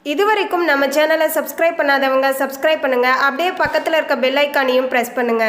இதுவரைக்கும் நம்ம சேனலை சப்ஸ்கிரைப் பண்ணாதவங்க சப்ஸ்கிரைப் பண்ணுங்க அப்படியே பக்கத்தில் இருக்க பெல் ஐக்கானையும் ப்ரெஸ் பண்ணுங்க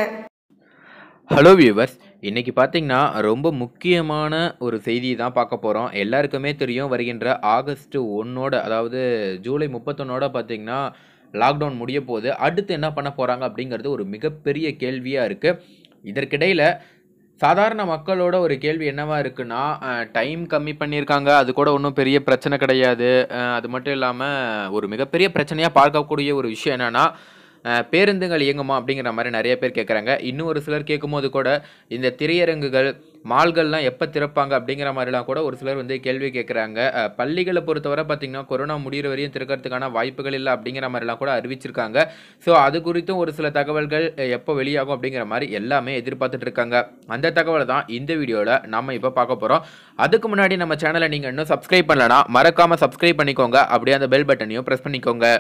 ஹலோ வியூவர்ஸ் இன்னைக்கு பார்த்தீங்கன்னா ரொம்ப முக்கியமான ஒரு செய்தி தான் பார்க்க போகிறோம் எல்லாருக்குமே தெரியும் வருகின்ற ஆகஸ்ட் ஒன்னோட அதாவது ஜூலை முப்பத்தொன்னோட பார்த்தீங்கன்னா லாக்டவுன் முடிய போகுது அடுத்து என்ன பண்ண போகிறாங்க அப்படிங்கிறது ஒரு மிகப்பெரிய கேள்வியாக இருக்குது இதற்கிடையில் சாதாரண மக்களோட ஒரு கேள்வி என்னவா இருக்குன்னா டைம் கம்மி பண்ணியிருக்காங்க அது கூட ஒன்றும் பெரிய பிரச்சனை கிடையாது அஹ், அது மட்டும் இல்லாமல் ஒரு மிகப்பெரிய பிரச்சனையாக பார்க்கக்கூடிய ஒரு விஷயம் என்னன்னா அஹ், பேருந்துகள் இயங்குமா அப்படிங்கிற மாதிரி நிறைய பேர் கேட்குறாங்க இன்னும் ஒரு சிலர் கேட்கும்போது கூட இந்த திரையரங்குகள் மால்கள்லாம் எப்போ திறப்பாங்க அப்படிங்கிற மாதிரிலாம் கூட ஒரு சிலர் வந்து கேள்வி கேட்குறாங்க அஹ், பள்ளிகளை பொறுத்தவரை பார்த்திங்கன்னா கொரோனா முடிகிற வரையும் திறக்கிறதுக்கான வாய்ப்புகள் இல்லை அப்படிங்கிற மாதிரிலாம் கூட அறிவிச்சிருக்காங்க ஸோ அது குறித்தும் ஒரு சில தகவல்கள் அஹ், எப்போ வெளியாகும் அப்படிங்கிற மாதிரி எல்லாமே எதிர்பார்த்துட்டு இருக்காங்க அந்த தகவலை தான் இந்த வீடியோவில் நம்ம இப்போ பார்க்க போகிறோம் அதுக்கு முன்னாடி நம்ம சேனலை நீங்கள் இன்னும் சப்ஸ்கிரைப் பண்ணலனா மறக்காமல் சப்ஸ்கிரைப் பண்ணிக்கோங்க அப்படியே அந்த பெல் பட்டனையும் ப்ரெஸ் பண்ணிக்கோங்க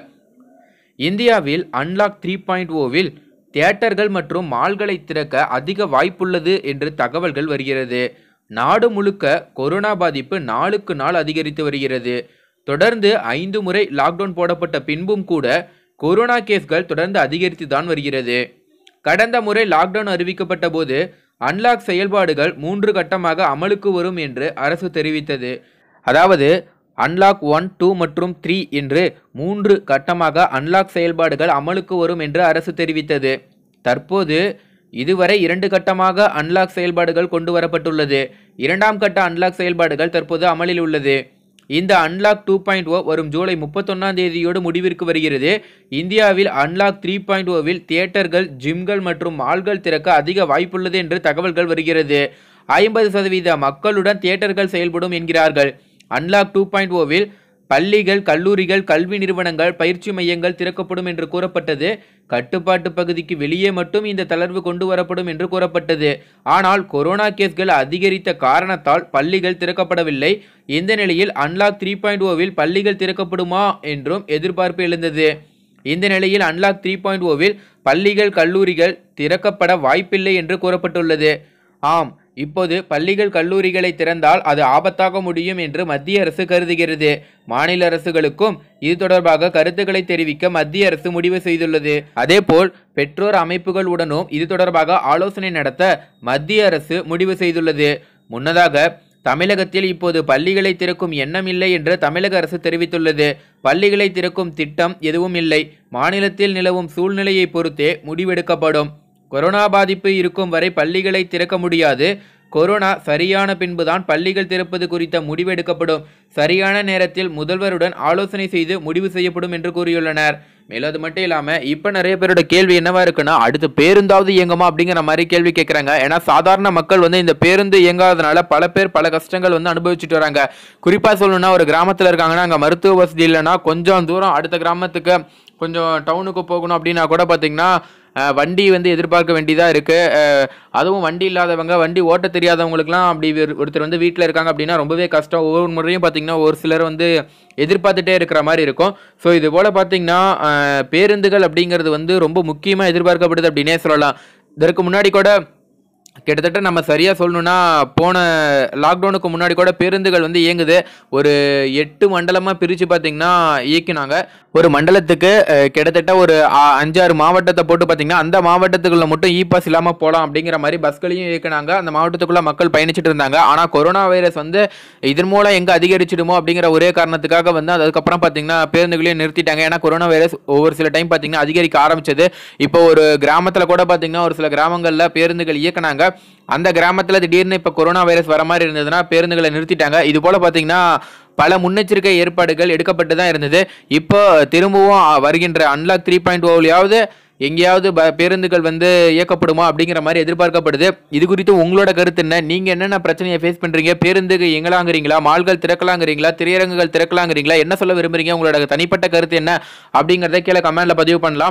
இந்தியாவில் அன்லாக் த்ரீ பாயிண்ட் ஓவில் தியேட்டர்கள் மற்றும் மால்களை திறக்க அதிக வாய்ப்புள்ளது என்று தகவல்கள் வருகிறது நாடு முழுக்க கொரோனா பாதிப்பு நாளுக்கு நாள் அதிகரித்து வருகிறது தொடர்ந்து ஐந்து முறை லாக்டவுன் போடப்பட்ட பின்பும் கூட கொரோனா கேஸ்கள் தொடர்ந்து அதிகரித்து தான் வருகிறது கடந்த முறை லாக்டவுன் அறிவிக்கப்பட்ட போது அன்லாக் செயல்பாடுகள் மூன்று கட்டமாக அமலுக்கு வரும் என்று அரசு தெரிவித்தது அதாவது அன்லாக் ஒன் டூ மற்றும் த்ரீ என்று மூன்று கட்டமாக அன்லாக் செயல்பாடுகள் அமலுக்கு வரும் என்று அரசு தெரிவித்தது தற்போது இதுவரை இரண்டு கட்டமாக அன்லாக் செயல்பாடுகள் கொண்டு வரப்பட்டுள்ளது இரண்டாம் கட்ட அன்லாக் செயல்பாடுகள் தற்போது அமலில் உள்ளது இந்த அன்லாக் டூ பாயிண்ட் ஓ வரும் ஜூலை முப்பத்தொன்னாம் தேதியோடு முடிவிற்கு வருகிறது இந்தியாவில் அன்லாக் த்ரீ பாயிண்ட் ஓவில் தியேட்டர்கள் ஜிம்கள் மற்றும் மால்கள் திறக்க அதிக வாய்ப்புள்ளது என்று தகவல்கள் வருகிறது ஐம்பது சதவீத மக்களுடன் தியேட்டர்கள் செயல்படும் என்கிறார்கள் அன்லாக் டூ பாயிண்ட் ஓவில் பள்ளிகள் கல்லூரிகள் கல்வி நிறுவனங்கள் பயிற்சி மையங்கள் திறக்கப்படும் என்று கூறப்பட்டது கட்டுப்பாட்டு பகுதிக்கு வெளியே மட்டும் இந்த தளர்வு கொண்டு வரப்படும் என்று கூறப்பட்டது ஆனால் கொரோனா கேஸ்கள் அதிகரித்த காரணத்தால் பள்ளிகள் திறக்கப்படவில்லை இந்த நிலையில் அன்லாக் த்ரீ பாயிண்ட் ஓவில் பள்ளிகள் திறக்கப்படுமா என்றும் எதிர்பார்ப்பு எழுந்தது இந்த நிலையில் அன்லாக் த்ரீ பாயிண்ட் ஓவில் பள்ளிகள் கல்லூரிகள் திறக்கப்பட வாய்ப்பில்லை என்று கூறப்பட்டுள்ளது ஆம் இப்போது பள்ளிகள் கல்லூரிகளை திறந்தால் அது ஆபத்தாக முடியும் என்று மத்திய அரசு கருதுகிறது மாநில அரசுகளுக்கும் இது தொடர்பாக கருத்துக்களை தெரிவிக்க மத்திய அரசு முடிவு செய்துள்ளது அதேபோல் பெற்றோர் அமைப்புகளுடனும் இது தொடர்பாக ஆலோசனை நடத்த மத்திய அரசு முடிவு செய்துள்ளது முன்னதாக தமிழகத்தில் இப்போது பள்ளிகளை திறக்கும் எண்ணம் இல்லை என்று தமிழக அரசு தெரிவித்துள்ளது பள்ளிகளை திறக்கும் திட்டம் எதுவும் இல்லை மாநிலத்தில் நிலவும் சூழ்நிலையை பொறுத்தே முடிவெடுக்கப்படும் கொரோனா பாதிப்பு இருக்கும் வரை பள்ளிகளை திறக்க முடியாது கொரோனா சரியான பின்புதான் பள்ளிகள் திறப்பது குறித்த முடிவெடுக்கப்படும் சரியான நேரத்தில் முதல்வருடன் ஆலோசனை செய்து முடிவு செய்யப்படும் என்று கூறியுள்ளனர் மேலும் அது மட்டும் இல்லாமல் இப்போ நிறைய பேரோட கேள்வி என்னவா இருக்குன்னா அடுத்து பேருந்தாவது இயங்குமா அப்படிங்கிற மாதிரி கேள்வி கேட்குறாங்க ஏன்னா சாதாரண மக்கள் வந்து இந்த பேருந்து இயங்காதனால பல பேர் பல கஷ்டங்கள் வந்து அனுபவிச்சுட்டு வராங்க குறிப்பாக சொல்லணும்னா ஒரு கிராமத்தில் இருக்காங்கன்னா அங்கே மருத்துவ வசதி இல்லைன்னா கொஞ்சம் தூரம் அடுத்த கிராமத்துக்கு கொஞ்சம் டவுனுக்கு போகணும் அப்படின்னா கூட பார்த்தீங்கன்னா அஹ், வண்டி வந்து எதிர்பார்க்க வேண்டியதாக இருக்குது அதுவும் வண்டி இல்லாதவங்க வண்டி ஓட்ட தெரியாதவங்களுக்குலாம் அப்படி ஒரு- ஒருத்தர் வந்து வீட்டில் இருக்காங்க அப்படின்னா ரொம்பவே கஷ்டம் ஒவ்வொரு முறையும் பார்த்தீங்கன்னா ஒரு சிலர் வந்து எதிர்பார்த்துட்டே இருக்கிற மாதிரி இருக்கும் ஸோ இது போல் பார்த்தீங்கன்னா அஹ், பேருந்துகள் அப்படிங்கிறது வந்து ரொம்ப முக்கியமாக எதிர்பார்க்கப்படுது அப்படின்னே சொல்லலாம் இதற்கு முன்னாடி கூட கிட்டத்தட்ட நம்ம சரியாக சொல்லணும்னா போன லாக்டவுனுக்கு முன்னாடி கூட பேருந்துகள் வந்து இயங்குது ஒரு எட்டு மண்டலமாக பிரித்து பார்த்தீங்கன்னா இயக்கினாங்க ஒரு மண்டலத்துக்கு அஹ், கிட்டத்தட்ட ஒரு ஆ- அஞ்சாறு மாவட்டத்தை போட்டு பார்த்தீங்கன்னா அந்த மாவட்டத்துக்குள்ள மட்டும் இ பாஸ் இல்லாமல் போகலாம் அப்படிங்கிற மாதிரி பஸ்களையும் இயக்குனாங்க அந்த மாவட்டத்துக்குள்ள மக்கள் பயணிச்சுட்டு இருந்தாங்க ஆனால் கொரோனா வைரஸ் வந்து இதன் மூலம் எங்கே அதிகரிச்சிடுமோ அப்படிங்கிற ஒரே காரணத்துக்காக வந்து அதுக்கப்புறம் பார்த்தீங்கன்னா பேருந்துகளையும் நிறுத்திட்டாங்க ஏன்னா கொரோனா வைரஸ் ஒவ்வொரு சில டைம் பார்த்தீங்கன்னா அதிகரிக்க ஆரம்பிச்சது இப்போ ஒரு கிராமத்தில் கூட பார்த்தீங்கன்னா ஒரு சில கிராமங்களில் பேருந்துகள் இயக்குனாங்க அந்த கிராமத்தில் திடீர்னு இப்போ கொரோனா வைரஸ் வர மாதிரி இருந்ததுன்னா பேருந்துகளை நிறுத்திட்டாங்க இது போல் பார்த்தீங்கன்னா பல முன்னெச்சரிக்கை ஏற்பாடுகள் எடுக்கப்பட்டு தான் இருந்தது இப்போ திரும்பவும் அ, வருகின்ற அன்லாக் த்ரீ பாயிண்ட் ஓவிலையாவது எங்கேயாவது ப பேருந்துகள் வந்து இயக்கப்படுமா அப்படிங்கிற மாதிரி எதிர்பார்க்கப்படுது இது குறித்து உங்களோட கருத்து என்ன நீங்கள் என்னென்ன பிரச்சனையை ஃபேஸ் பண்ணுறீங்க பேருந்துக்கு எங்கலாங்கிறீங்களா மால்கள் திறக்கலாங்கிறீங்களா திரையரங்குகள் திறக்கலாங்கிறீங்களா என்ன சொல்ல விரும்புறீங்க உங்களோட தனிப்பட்ட கருத்து என்ன அப்படிங்கிறத கீழே கமெண்ட்ல பதிவு பண்ணலாம்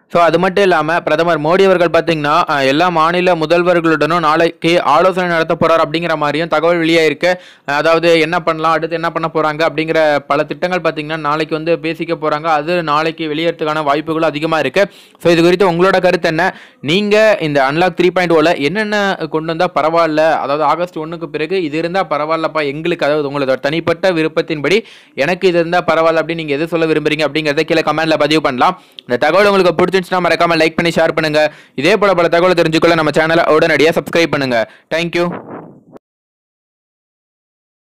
ஸோ அது மட்டும் இல்லாமல் பிரதமர் மோடி அவர்கள் பார்த்தீங்கன்னா அஹ், எல்லா மாநில முதல்வர்களுடனும் நாளைக்கு ஆலோசனை நடத்த போறார் அப்படிங்கிற மாதிரியும் தகவல் வெளியாயிருக்கு அஹ், அதாவது என்ன பண்ணலாம் அடுத்து என்ன பண்ண போறாங்க அப்படிங்கிற பல திட்டங்கள் பார்த்தீங்கன்னா நாளைக்கு வந்து பேசிக்க போறாங்க அது நாளைக்கு வெளியேறதுக்கான வாய்ப்புகளும் அதிகமாக இருக்கு ஸோ இது குறித்து உங்களோட கருத்து என்ன நீங்க இந்த அன்லாக் த்ரீ பாயிண்ட் ஓல என்னென்ன கொண்டு வந்தா பரவாயில்ல அதாவது ஆகஸ்ட் ஒன்றுக்கு பிறகு இது இருந்தா பரவாயில்லப்பா எங்களுக்கு அதாவது உங்களோட தனிப்பட்ட விருப்பத்தின்படி எனக்கு இது இருந்தா பரவாயில்ல அப்படின்னு நீங்க எது சொல்ல விரும்புறீங்க அப்படிங்கறத கீழே கமெண்ட்ல பதிவு பண்ணலாம் இந்த தகவல் உங்களுக்கு பிடிச்சிருந்துச்சுன்னா மறக்காம லைக் பண்ணி ஷேர் பண்ணுங்க இதே போல பல தகவல் தெரிஞ்சுக்கொள்ள நம்ம சேனலை உடனடியாக சப்ஸ்கிரைப் பண்ணுங்க தேங்க்யூ